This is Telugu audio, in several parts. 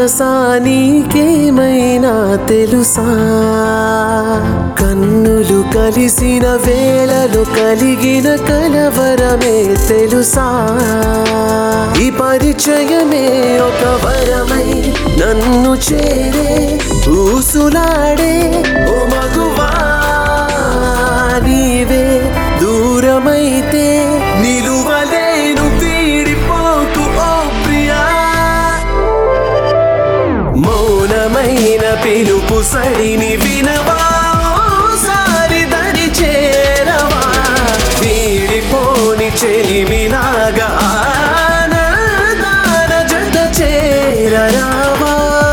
మనసా నీకేమైనా తెలుసా కన్నులు కలిసిన వేళలో కలిగిన కలవరమే తెలుసా ఈ పరిచయమే ఒక వరమై నన్ను చేరే ఊసులాడే ఓ మగువా నీవే దూరమైతే నిలువలేను వీడిపోకు ఓ ప్రియా మౌనమైన పిలుపు సడిని వినవా సారి దరి చేరవా వీడిపోని చెలిమిలాగా ఆనందాన జత చేరరావా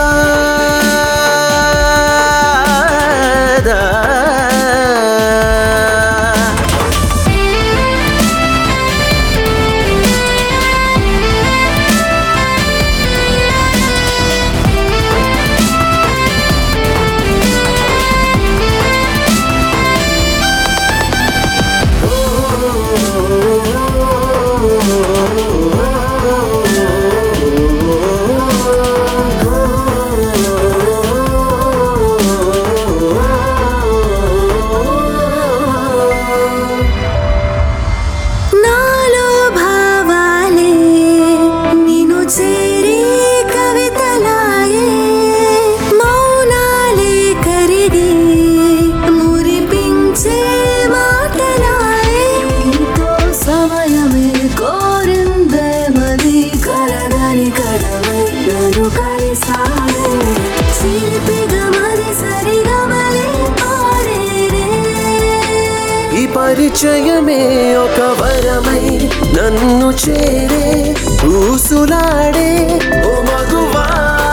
నాలో భావాలే నిన్ను చేరి కవితలాయే మౌనాలే కరిగి మురిపించే మాటలాయే ఎంతో సమయమే కోరిందే మది కలగని కడవై నన్ను కలిసాడే శిల్పిగా మరి సరిగా మళ్ళీ పాడేరే ఈ పరిచయమే ఒక వరమై నన్ను చేరే ఊసులాడే ఓ మగువా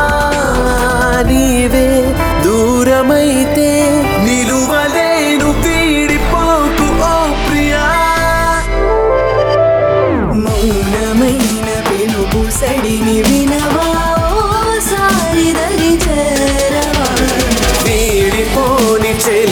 నీవే దూరమైతే నిలువలేను వీడిపోకు ఓ ప్రియా మౌనమైన పిలుపు సడిని వినవా ఓ సారి దరి చేరవా వీడిపోని చెలి